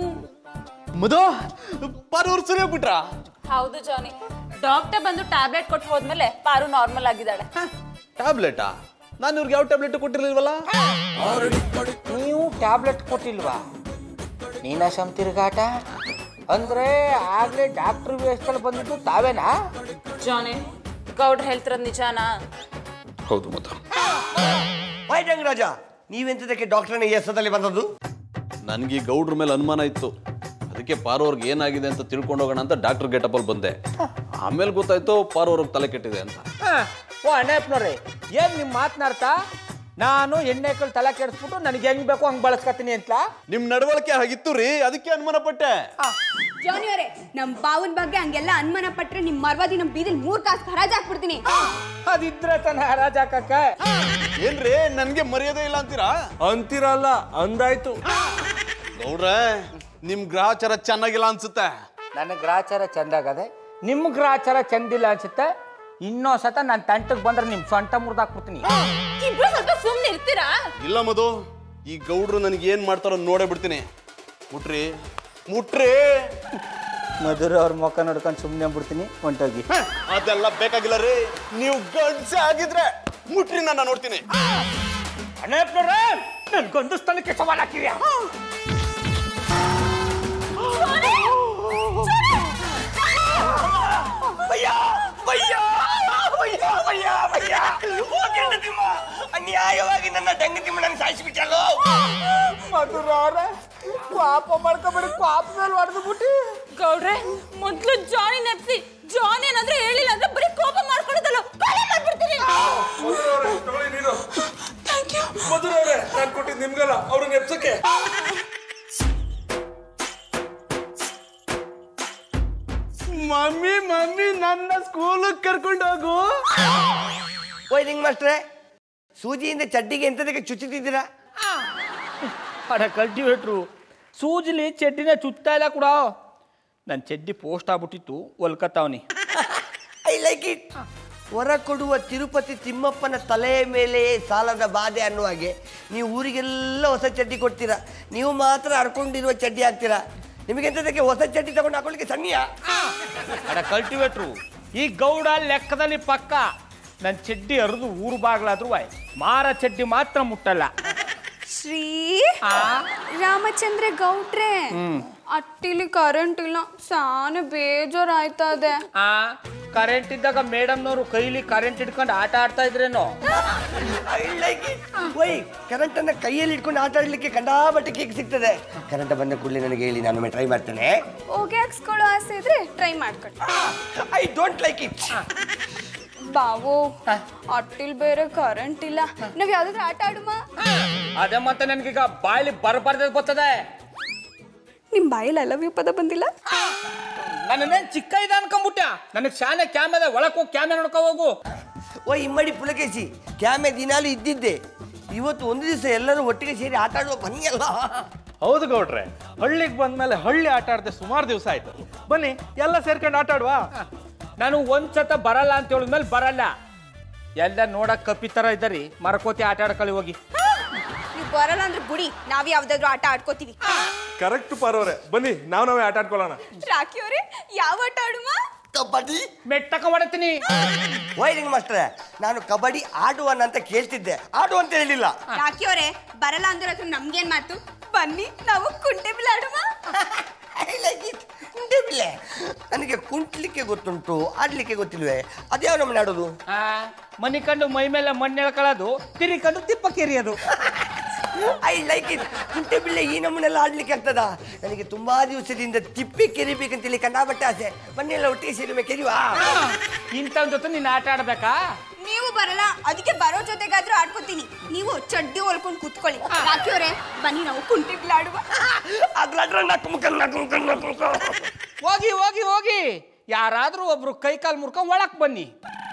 ಮಧು ಪಾರು ಅವ್ರು ಸರಿ ಹೋಗ್ಬಿಟ್ರಾ ಹೌದು ಜಾನಿ ಡಾಕ್ಟರ್ ಬಂದು ಟ್ಯಾಬ್ಲೆಟ್ ಕೊಟ್ಟು ಹೋದ್ಮೇಲೆ ಪಾರು ನಾರ್ಮಲ್ ಆಗಿದ್ದಾಳೆ ಟ್ಯಾಬ್ಲೆಟಾ ನಾನು ಇವ್ರಿಗೆ ಯಾವ ಟ್ಯಾಬ್ಲೆಟ್ ಕೊಟ್ಟಿರ್ಲಿಲ್ವಲ್ಲ ನೀವು ಟ್ಯಾಬ್ಲೆಟ್ ಕೊಟ್ಟಿಲ್ವಾ ನೀನಾಶಂ ತಿರುಗಾಟ ಅಂದ್ರೆ ಆಗ್ಲೇ ಡಾಕ್ಟರ್ ವೇಷದಲ್ಲಿ ಬಂದಿದ್ದು ತಾವೇನಾ ಜಾನಿ ಗೌಡ್ರು ಹೇಳ್ತಿರೋದು ನಿಜಾನಾ ಹೌದು ಮಧು ಬಾಯ್ ರಾಜ ನೀವೆಂತದಕ್ಕೆ ಡಾಕ್ಟರ್ನ ಎಸದಲ್ಲಿ ಬಂದದ್ದು ನನಗೆ ಈ ಗೌಡ್ರ ಮೇಲೆ ಅನುಮಾನ ಇತ್ತು ಅದಕ್ಕೆ ಪಾರು ಅವ್ರಿಗೆ ಏನಾಗಿದೆ ಅಂತ ತಿಳ್ಕೊಂಡು ಹೋಗೋಣ ಅಂತ ಡಾಕ್ಟರ್ ಗೆಟಪಲ್ಲಿ ಬಂದೆ ಆಮೇಲೆ ಗೊತ್ತಾಯ್ತು ಪಾರು ಅವ್ರಿಗೆ ತಲೆ ಕೆಟ್ಟಿದೆ ಅಂತ ಓ ಅಣ್ಣಪ್ಪನವ್ರೆ ಏನ್ ನಿಮ್ ಮಾತನಾಡ್ತಾ ನಾನು ಎಣ್ಣೆ ಕಲ್ ತಲೆ ಕೆಡಿಸ್ಬಿಟ್ಟು ನನಗೆ ಹೆಂಗ್ ಬೇಕು ಹಂಗ್ ಬಳಸ್ಕತೀನಿ ಅಂತ ನಿಮ್ ನಡವಳಿಕೆ ಹಾಗಿತ್ತು ರೀ ಅದಕ್ಕೆ ಅನುಮಾನ ಪಟ್ಟೆ ಜಾನಿ ಅವರೇ ನಮ್ ಬಾವನ್ ಬಗ್ಗೆ ಹಂಗೆಲ್ಲ ಅನುಮಾನ ಪಟ್ರೆ ನಿಮ್ ಮರ್ವಾದಿ ನಮ್ ಬೀದಿಲ್ ಮೂರ್ ಕಾಸು ಹರಾಜ್ ಹಾಕ್ಬಿಡ್ತೀನಿ ಅದಿದ್ರೆ ತನ ಹರಾಜ್ ಹಾಕಕ್ಕ ಏನ್ರಿ ನನ್ಗೆ ಮರ್ಯಾದೆ ಇಲ್ಲ ಅಂತೀರಾ ಅಂತಿರಲ್ಲ ಅಂದಾಯ್ತು ಗೌಡ್ರೆ ನಿಮ್ ಗ್ರಹಚಾರ ಚೆನ್ನಾಗಿಲ್ಲ ಅನ್ಸುತ್ತೆ ನನ್ನ ಗ್ರಾಚಾರ ಚಂದಾಗದೆ ನಿಮ್ಮ ಗ್ರಾಚಾರ ಚಂದಿಲ್ಲ ಅನ್ಸುತ್ತೆ ಇನ್ನೋ ಸತ ನನ್ನ ತಂಟಕ್ಕೆ ಬಂದ್ರೆ ನಿಮ್ ಸೊಂಟ ಮುರಿದಾಕ್ಬಿಡ್ತೀನಿ ಇಬ್ರು ಸ್ವಲ್ಪ ಸುಮ್ನೆ ಇರ್ತೀರಾ ಇಲ್ಲ ಮಧು ಈ ಗೌಡ್ರು ನನಗೆ ಏನ್ ಮಾಡ್ತಾರೋ ನೋಡೇ ಬಿಡ್ತೀನಿ ಮುಟ್ರಿ ಮುಟ್ರಿ ಮಧುರ ಅವ್ರ ಮುಖ ನೋಡ್ಕೊಂಡು ಸುಮ್ಮನೆ ಬಿಡ್ತೀನಿ ಹೊಂಟೋಗಿ ಹ, ಅದೆಲ್ಲ ಬೇಕಾಗಿಲ್ಲ ರೀ ನೀವು ಗಂಡ್ಸೆ ಆಗಿದ್ರೆ ಮುಟ್ರಿ ನನ್ನ ನೋಡ್ತೀನಿ ಅಣ್ಣಪ್ಪನವ್ರೆ ನನ್ಗೊಂದು ಸ್ಥಳಕ್ಕೆ ಸವಾಲ್ ಹಾಕಿದ್ಯಾ ಅನ್ಯಾಯವಾಗಿ ನನ್ನ ತಂಗತಿ ಮಣ್ಣನ್ನು ಸಾಯಿಸಿಬಿಟ್ಟಲ್ಲೋ ಮಧುರ ಅವ್ರೆ ಪಾಪ ಮಾಡ್ಕೊಬೇಡಿ ಪಾಪ ಮೇಲೆ ಹೊಡೆದು ಬಿಟ್ಟು ಗೌಡ್ರೆ ಮೊದ್ಲು ಜಾನಿ ನೆಪ್ಸಿ ಜಾನಿ ಏನಾದ್ರೂ ಹೇಳಿಲ್ಲ ಅಂದ್ರೆ ಬರೀ ಕೋಪ ಮಾಡ್ಕೊಳ್ಳೋದಲ್ಲ ಕೊಲೆ ಮಾಡ್ಬಿಡ್ತೀನಿ ಮಧುರವ್ರೆ ನಾನು ಕೊಟ್ಟಿದ್ದು ನಿಮ್ಗಲ್ಲ ಅವ್ರನ್ನ ಎಪ್ಸಕ್ಕೆ ಮಮ್ಮಿ ಮಮ್ಮಿ ನನ್ನ ಸ್ಕೂಲಿಗೆ ಕರ್ಕೊಂಡು ಹೋಗು ಓಯ್ ನಿಂಗ್ ಮಾಸ್ಟ್ರೆ ಸೂಜಿಯಿಂದ ಚಡ್ಡಿಗೆ ಎಂತದಕ್ಕೆ ಚುಚ್ಚುತ್ತಿದ್ದೀರಾ ಅಡ ಕಲ್ಟಿವೇಟ್ರು ಸೂಜಿಲಿ ಚಡ್ಡಿನ ಚುತ್ತಾ ಇಲ್ಲ ಕೂಡ ನನ್ನ ಚಡ್ಡಿ ಪೋಸ್ಟ್ ಆಗ್ಬಿಟ್ಟಿತ್ತು ಹೊಲ್ಕತ್ತಾವನಿ ಐ ಲೈಕ್ ಇಟ್ ಹೊರ ಕೊಡುವ ತಿರುಪತಿ ತಿಮ್ಮಪ್ಪನ ತಲೆಯ ಮೇಲೆ ಸಾಲದ ಬಾಧೆ ಅನ್ನುವ ಹಾಗೆ ನೀವು ಊರಿಗೆಲ್ಲ ಹೊಸ ಚಡ್ಡಿ ಕೊಡ್ತೀರಾ ನೀವು ಮಾತ್ರ ಹರ್ಕೊಂಡಿರುವ ಚಡ್ಡಿ ಹಾಕ್ತೀರಾ ನಿಮಗೆಂತದಕ್ಕೆ ಹೊಸ ಚಡ್ಡಿ ತಗೊಂಡು ಹಾಕೊಳ್ಳಿಕ್ಕೆ ಸಣ್ಣಿಯಾ ಅಡ ಕಲ್ಟಿವೇಟ್ರು ಈ ಗೌಡ ಲೆಕ್ಕದಲ್ಲಿ ಪಕ್ಕ ನನ್ನ ಚಡ್ಡಿ ಹರಿದು ಊರು ಬಾಗ್ಲಾದ್ರೂ ಆಯ್ ಮಾರ ಚಡ್ಡಿ ಮಾತ್ರ ಮುಟ್ಟಲ್ಲ ಶ್ರೀ ರಾಮಚಂದ್ರ ಗೌಡ್ರೆ ಅಟ್ಟಿಲಿ ಕರೆಂಟ್ ಇಲ್ಲ ಸಾನ ಬೇಜಾರಾಯ್ತದೆ ಆ ಕರೆಂಟ್ ಇದ್ದಾಗ ಮೇಡಮ್ನವರು ಕೈಲಿ ಕರೆಂಟ್ ಹಿಡ್ಕೊಂಡು ಆಟ ಆಡ್ತಾ ಇದ್ರೇನೋ ಐ ಲೈಕ್ ಇಟ್ ವೈ ಕರೆಂಟನ್ನು ಕೈಯಲ್ಲಿ ಇಟ್ಕೊಂಡು ಆಟ ಆಡಲಿಕ್ಕೆ ಕಂಡಾಬಟ್ಟೆ ಕೇಕ್ ಸಿಗ್ತದೆ ಕರೆಂಟ್ ಬಂದ ಕೂಡಲೇ ನನಗೆ ಹೇಳಿ ನಾನು ಟ್ರೈ ಮಾಡ್ತೇನೆ ಹೋಗಿ ಹಾಕ್ಸ್ಕೊಳ್ಳೋ ಆಸೆ ಇದ್ರೆ ಟ್ರೈ ಮಾಡ್ಕೊಳ್ಳಿ ಐ ಡೋಂಟ್ ಲೈಕ್ ಇಟ್ ಬಾವು ಅಟ್ಟಿಲ್ ಬೇರೆ ಕರೆಂಟ್ ಇಲ್ಲ ನಾವ್ ಯಾವ್ದಾದ್ರು ಆಟ ಆಡುಮ ಅದೇ ಮತ್ತೆ ನನ್ಗೀಗ ಬಾಯಲ್ಲಿ ಬರಬಾರ್ದ ಬರ್ತದೆ ನಿಮ್ ಬಾಯಲ್ಲಿ ಐ ಲವ್ ಯು ಪದ ಬಂದಿಲ್ಲ ನನ್ನೇನ್ ಚಿಕ್ಕ ಇದ ಅನ್ಕೊಂಬಿಟ್ಟ ನನಗೆ ಶಾನೆ ಕ್ಯಾಮೆದ ಒಳಕ್ ಹೋಗಿ ಕ್ಯಾಮೆ ನೋಡ್ಕೊ ಹೋಗು ಓ ಇಮ್ಮಡಿ ಪುಲಕೇಶಿ ಕ್ಯಾಮೆ ದಿನಾಲು ಇದ್ದಿದ್ದೆ ಇವತ್ತು ಒಂದು ದಿವಸ ಎಲ್ಲರೂ ಒಟ್ಟಿಗೆ ಸೇರಿ ಆಟ ಆಡುವ ಬನ್ನಿ ಅಲ್ಲ ಹೌದು ಗೌಡ್ರೆ ಹಳ್ಳಿಗೆ ಬಂದ್ಮೇಲೆ ಹಳ್ಳಿ ಆಟ ಆಡದೆ ಸುಮಾರು ದಿವಸ ಆಯ್ತು ಬನ್ನಿ ಎಲ್ಲ ಸೇರ್ಕೊಂಡು ಆಟ ಆಡುವ ನಾನು ಒಂದ್ಸತ ಬರಲ್ಲ ಅಂತ ಹೇಳಿದ್ಮೇಲೆ ಬರಲ್ಲ ಎಲ್ಲ ನೋಡಕ್ ಕಪ್ಪಿ ತರ ಇದ್ದರಿ ಮರಕೋತಿ ಆಟ ಆಡ್ಕೊಳ್ಳಿ ಹೋಗಿ ನೀವು ಬರಲ್ಲ ಅಂದ್ರೆ ಗುಡಿ ನಾವ್ ಯಾವ್ದಾದ್ರು ಆಟ ಆಡ್ಕೋತೀವಿ ಕರೆಕ್ಟ್ ಪಾರವ್ರೆ ಬನ್ನಿ ನಾವು ನಾವೇ ಆಟ ಆಡ್ಕೊಳ್ಳೋಣ ರಾಖಿ ಅವರೇ ಯಾವ ಆಟ ಆಡುವ ಕಬಡ್ಡಿ ಮೆಟ್ಟಕ ಹೊಡತೀನಿ ವೈರಿಂಗ್ ಮಾಸ್ಟ್ರೆ ನಾನು ಕಬಡ್ಡಿ ಆಡುವನ ಅಂತ ಕೇಳ್ತಿದ್ದೆ ಆಡು ಅಂತ ಹೇಳಿಲ್ಲ ರಾಖಿ ಅವರೇ ಬರಲ್ಲ ಅಂದ್ರೆ ಅದು ನಮ್ಗೇನ್ ಮಾತು ಬನ್ನಿ ನಾವು ಕುಂಟೆ ಬಿಲ್ ಆಡುವ I like it. ಕುಂಟೆ ಬಿಲ್ಲೆ ನನಗೆ ಕುಂಟ್ಲಿಕ್ಕೆ ಗೊತ್ತುಂಟು ಆಡ್ಲಿಕ್ಕೆ ಗೊತ್ತಿಲ್ವೇ ಅದ್ಯಾವ ನಮ್ಮನೆ ಆಡೋದು ಆ, ಮನಿ ಕಂಡು ಮೈ ಮೇಲೆ ಮಣ್ಣು ಎಳ್ಕೊಳ್ಳೋದು ತಿರಿಕೊಂಡು ತಿಪ್ಪ ಕೆರಿಯೋದು ಐ ಲೈಕ್ ಇಟ್ ಕುಂಟೆ ಬಿಲ್ಲೆ ಈ ನಮ್ಮನೆಲ್ಲ ಆಡ್ಲಿಕ್ಕೆ ಆಗ್ತದ ನನಗೆ ತುಂಬಾ ದಿವಸದಿಂದ ತಿಪ್ಪಿ ಕೆರಿಬೇಕಂತೇಳಿ ಕಂಡಾಬಟ್ಟೆ ಆಸೆ ಮನೆಯೆಲ್ಲ ಒಟ್ಟಿಗೆ ಸೇರಿ ಕೆರಿವಾ ಇಂಥವ್ ಜೊತೆ ನೀನು ಆಟ ಆಡ್ಬೇಕಾ ನೀವು ಬರಲ್ಲ ಅದಕ್ಕೆ ಬರೋ ಜೊತೆಗಾದ್ರೂ ಆಡ್ಕೋತೀನಿ ನೀವು ಚಡ್ಡಿ ಹೊಲ್ಕೊಂಡು ಕೂತ್ಕೊಳ್ಳಿ ರಾಖಿ ಅವರೇ ಬನ್ನಿ ನಾವು ಕುಂಟೆ ಬಿಲ್ ಆಡುವ ಅದ್ರಾಡ್ರ ನಕ್ ಮುಖ ನಕ್ ಮುಖ ನಕ್ ಮುಖ ಹೋಗಿ ಹೋಗಿ ಹೋಗಿ ಯಾರಾದ್ರೂ ಒಬ್ರು ಕೈ ಕಾಲು ಮುರ್ಕೊಂಡ್ ಒಳಕ್ ಬನ್ನಿ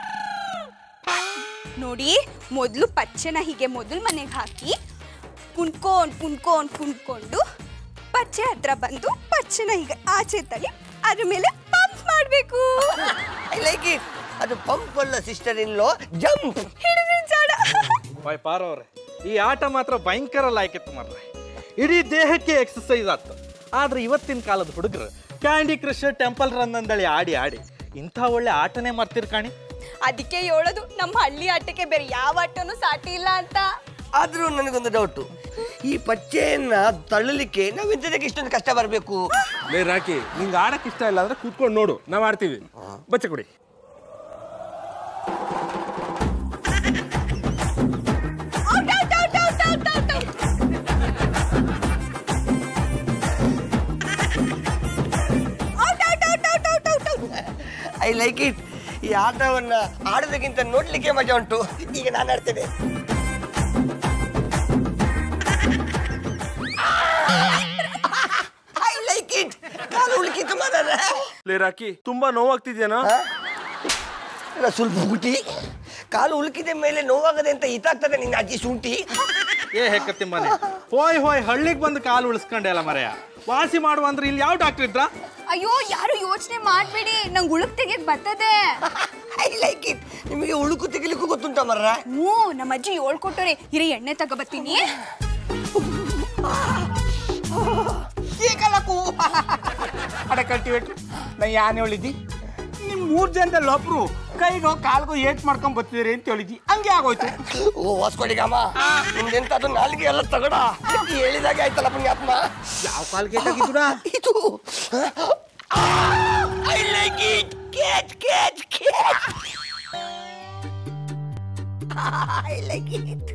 ನೋಡಿ ಮೊದಲು ಪಚ್ಚೆನ ಹೀಗೆ ಮೊದಲು ಮನೆಗೆ ಹಾಕಿ ಕುಣ್ಕೊಂಡ್ ಕುಣ್ಕೊಂಡ್ ಕುಣ್ಕೊಂಡು ಪಚ್ಚೆ ಹತ್ರ ಬಂದು ಪಚ್ಚೆನ ಹೀಗೆ ಆಚೆ ತಳಿ ಅದ್ರ ಮೇಲೆ ಪಂಪ್ ಮಾಡಬೇಕು ಐ ಲೈಕ್ ಇಟ್ ಅದು ಪಂಪ್ ಅಲ್ಲ ಸಿಸ್ಟರ್ ಇನ್ ಲೋ ಜಂಪ್ ಹಿಡಿದ್ರೆ ಜಾಡ ಬಾಯ್ ಪಾರವ್ರೆ ಈ ಆಟ ಮಾತ್ರ ಭಯಂಕರ ಲಾಯ್ಕಿತ್ತು ಮಾರ್ರೆ ಇಡೀ ದೇಹಕ್ಕೆ ಎಕ್ಸಸೈಸ್ ಆಯ್ತು ಆದ್ರೆ ಇವತ್ತಿನ ಕಾಲದ ಹುಡುಗರು ಕ್ಯಾಂಡಿ ಕ್ರಶ್ ಟೆಂಪಲ್ ರನ್ ಅಂದಳಿ ಆಡಿ ಆಡಿ ಇಂಥ ಒಳ್ಳೆ ಆಟನೇ ಮರ್ತಿರ್ ಕಾಣಿ ಅದಕ್ಕೆ ಹೇಳೋದು ನಮ್ಮ ಹಳ್ಳಿ ಆಟಕ್ಕೆ ಬೇರೆ ಯಾವ ಆಟನೂ ಸಾಟಿ ಇಲ್ಲ ಅಂತ ಆದ್ರೂ ನನಗೊಂದು ಡೌಟು ಈ ಪಚ್ಚೆಯನ್ನ ತಳ್ಳಲಿಕ್ಕೆ ನಾವೆಂತದಕ್ಕೆ ಇಷ್ಟೊಂದು ಕಷ್ಟ ಬರಬೇಕು ಲೇ ರಾಕಿ ನಿಂಗೆ ಆಡಕ್ಕೆ ಇಷ್ಟ ಇಲ್ಲ ಅಂದ್ರೆ ಕೂತ್ಕೊಂಡು ನೋಡು ನಾವು ಆಡ್ತೀವಿ ಬಚ್ಚ ಕೊಡಿ out out out out out out out out out out out out out out I like it ಈ ಆಟವನ್ನ ಆಡೋದಕ್ಕಿಂತ ನೋಡ್ಲಿಕ್ಕೆ ಮಜಾ ಉಂಟು ಈಗ ನಾನು ಆಡ್ತೇನೆ ಐ ಲೈಕ್ ಇಟ್ ಕಾಲು ಉಳ್ಕಿತ್ತು ಮಾರಾಯ. ಲೇ ರಾಕಿ ತುಂಬಾ ನೋವಾಗ್ತಿದ್ಯೇನೋ ಆ? ಇಲ್ಲ, ಸ್ವಲ್ಪ ಗುಟಿ ಕಾಲು ಉಳುಕಿದ ಮೇಲೆ ನೋವಾಗದೆ ಅಂತ ಇತಾಗ್ತದೆ ನಿನ್ನ ಅಜ್ಜಿ ಶುಂಠಿ ಏ ಹೆಕ್ಕತ್ತಿ ಮನೆ ಹೋಯ್ ಹೋಯ್ ಹಳ್ಳಿಗೆ ಬಂದು ಕಾಲು ಉಳಿಸ್ಕೊಂಡೆ ಅಲ್ಲ ಮರೆಯ ವಾಸಿ ಮಾಡುವ ಅಂದ್ರೆ ಇಲ್ಲಿ ಯಾವ ಡಾಕ್ಟರ್ ಇದ್ರ ಅಯ್ಯೋ ಯಾರು ಯೋಚನೆ ಮಾಡಬೇಡಿ ನಂಗೆ ಉಳುಕ್ ತೆಗಿಯಕ್ ಬರ್ತದೆ ಐ ಲೈಕ್ ಇಟ್ ನಿಮಗೆ ಉಳುಕು ತೆಗಿಲಿಕ್ಕೂ ಗೊತ್ತುಂಟ ಮರ್ರ ಹ್ಞೂ ನಮ್ಮ ಅಜ್ಜಿ ಹೇಳ್ಕೊಟ್ಟವ್ರೆ ಹಿರಿ ಎಣ್ಣೆ ತಗೋಬತ್ತೀನಿ ಏಕಲಕು ಅಡ ಕಲ್ಟಿವೇಟ್ ನಾ ಯಾನ್ ಹೇಳಿದ್ದಿ ನಿಮ್ ಮೂರ್ ಜನದಲ್ಲಿ ಒಬ್ರು ಕೈಗೋ ಕಾಲ್ಗೋ ಏಟ್ ಮಾಡ್ಕೊಂಡ್ ಬರ್ತಿದ್ರಿ ಅಂತ ಹೇಳಿದ್ದಿ ಹಂಗೆ ಆಗೋಯ್ತು ಓ ಹೊಸ್ಕೊಡಿಗಮ್ಮ ನಿಮ್ದೆಂತ ಅದು ನಾಲ್ಗೆ ಎಲ್ಲ ತಗಡ ಹೇಳಿದಾಗೆ ಆಯ್ತಲ್ಲ ಪುಣ್ಯಾತ್ಮ ಯಾವ ಕಾಲ್ಗೆ ಏಟಾಗಿದ್ದುಡ ಇದು I like it catch catch catch I like it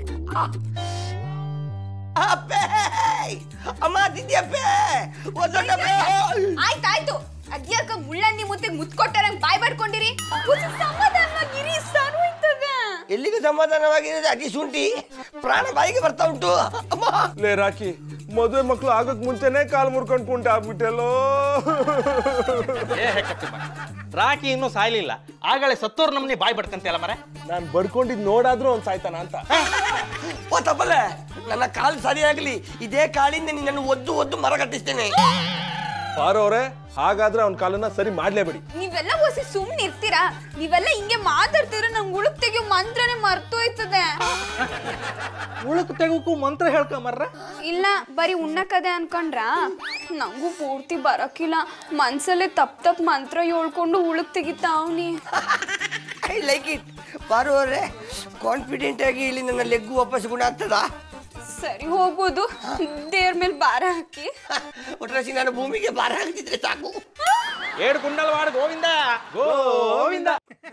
ಅಪ್ಪೆ ಅಮ್ಮ ತಿದ್ಯಪ್ಪೆ ಒಂದೊಂದಪ್ಪೆ ಆಯ್ತಾಯ್ತು ಅದ್ಯಾಕ ಮುಳ್ಳಂದಿ ಮುತ್ತಿಗೆ ಮುತ್ಕೊಟ್ಟಾರಂಗ್ ಬಾಯ್ ಬಡ್ಕೊಂಡಿರಿ ಕೂತು ಸಮಾಧಾನವಾಗಿರಿ ಸರೋಯ್ತದ ಎಲ್ಲಿಗೆ ಸಮಾಧಾನವಾಗಿರೋದು ಅತಿ ಶುಂಠಿ ಪ್ರಾಣ ಬಾಯಿಗೆ ಬರ್ತಾ ಉಂಟು ಅಮ್ಮ ಲೇ ರಾಕಿ ಮದುವೆ ಮಕ್ಕಳು ಆಗಕ್ ಮುಂಚೆನೆ ಕಾಲು ಮುರ್ಕೊಂಡು ಕುಂಟ ಆಗ್ಬಿಟ್ಟೆಲ್ಲೋ ಏ ಹೆಕ್ಕತ್ತಿ ಮನೆ ರಾಕಿ ಇನ್ನೂ ಸಾಯ್ಲಿಲ್ಲ ಆಗಲೇ ಸತ್ತೋರ್ ನಮ್ನಿ ಬಾಯ್ ಬಡ್ಕಂತಿಯಲ್ಲ ಮರೆ ನಾನು ಬಡ್ಕೊಂಡಿದ್ ನೋಡಾದ್ರೂ ಅವ್ನು ಸಾಯ್ತಾನ ಅಂತ ಓ ತಪ್ಪಲೆ ನನ್ನ ಕಾಲು ಸರಿಯಾಗಲಿ ಇದೇ ಕಾಲಿಂದ ನಿನ್ನನ್ನು ಒದ್ದು ಒದ್ದು ಮರ ಕಟ್ಟಿಸ್ತೇನೆ ಪಾರವ್ರೆ ಹಾಗಾದ್ರೆ ಅವ್ನ ಕಾಲನ್ನ ಸರಿ ಮಾಡ್ಲೇಬೇಡಿ ನೀವೆಲ್ಲ ಹೊಸಿ ಸುಮ್ನೆ ಇರ್ತೀರಾ ನೀವೆಲ್ಲ ಹಿಂಗೆ ಮಾತಾಡ್ತಿದ್ರೆ ನಂಗೆ ಉಳುಕ್ ತೆಗಿಯೋ ಮಂತ್ರನೇ ಮರ್ತೋಯ್ತದೆ ಉಳುಕ್ ತೆಗೋಕು ಮಂತ್ರ ಹೇಳ್ಕೊಂಬರ್ರ ಇಲ್ಲ ಬರೀ ಉಣ್ಣಕದೆ ಅನ್ಕೊಂಡ್ರ ನಂಗೂ ಪೂರ್ತಿ ಬರಕಿಲ್ಲ ಮನ್ಸಲ್ಲೇ ತಪ್ ತಪ್ ಮಂತ್ರ ಹೇಳ್ಕೊಂಡು ಉಳುಕ್ ತೆಗಿತಾವ್ನಿ ಐ ಲೈಕ್ ಇಟ್ ಬಾರುವರೆ ಕಾನ್ಫಿಡೆಂಟ್ ಆಗಿ ಇಲ್ಲಿ ನನ್ನ ಲೆಗ್ಗು ವಾಪಸ್ ಗುಣ ಆಗ್ತದ ಸರಿ ಹೋಗ್ಬೋದು ದೇವ್ರ ಮೇಲೆ ಭಾರ ಹಾಕಿ ಒಟ್ರಾಸಿ ನಾನು ಭೂಮಿಗೆ ಭಾರ ಹಾಕ್ತಿದ್ರೆ ಸಾಕು ಏಡ್ ಕುಂಡಲವಾಡ ಗೋವಿಂದ ಗೋವಿಂದ